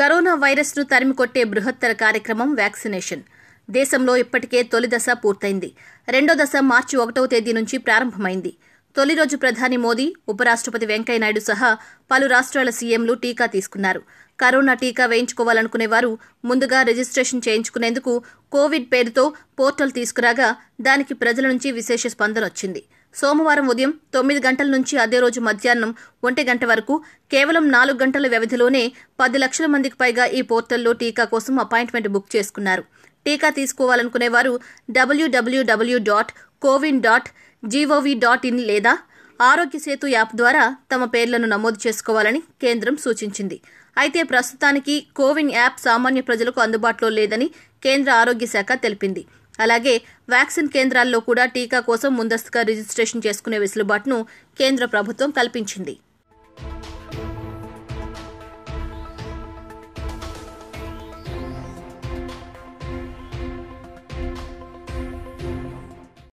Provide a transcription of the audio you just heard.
corona వైరస్ను తరిమికొట్టే బృహత్తర కార్యక్రమం వ్యాక్సినేషన్ దేశంలో ఇప్పటికే తొలి దశ పూర్తయింది రెండో దశ మార్చి ఒకటవ తేదీ నుంచి ప్రారంభమైంది తొలి రోజు ప్రధాని మోదీ ఉపరాష్ట్రపతి వెంకయ్యనాయుడు సహా పలు రాష్ట్రాల సీఎంలు టీకా తీసుకున్నారు కరోనా టీకా వేయించుకోవాలనుకునే వారు ముందుగా రిజిస్ట్రేషన్ చేయించుకునేందుకు కోవిడ్ పేరుతో పోర్టల్ తీసుకురాగా దానికి ప్రజల నుంచి విశేష స్పందన వచ్చింది సోమవారం ఉదయం తొమ్మిది గంటల నుంచి అదే రోజు మధ్యాహ్నం ఒంటి గంట వరకు కేవలం నాలుగు గంటల వ్యవధిలోనే పది లక్షల మందికి పైగా ఈ పోర్టల్లో టీకా కోసం అపాయింట్మెంట్ బుక్ చేసుకున్నారు టీకా తీసుకోవాలనుకునే వారు WWW dot CoWIN dot G O V dot in లేదా ఆరోగ్య సేతు యాప్ ద్వారా తమ పేర్లను నమోదు చేసుకోవాలని కేంద్రం సూచించింది అయితే ప్రస్తుతానికి కోవిన్ యాప్ సామాన్య ప్రజలకు అందుబాటులో లేదని కేంద్ర ఆరోగ్య శాఖ తెలిపింది అలాగే వ్యాక్సిన్ కేంద్రాల్లో కూడా టీకా కోసం ముందస్తుగా రిజిస్ట్రేషన్ చేసుకునే వెసులుబాటును కేంద్ర ప్రభుత్వం కల్పించింది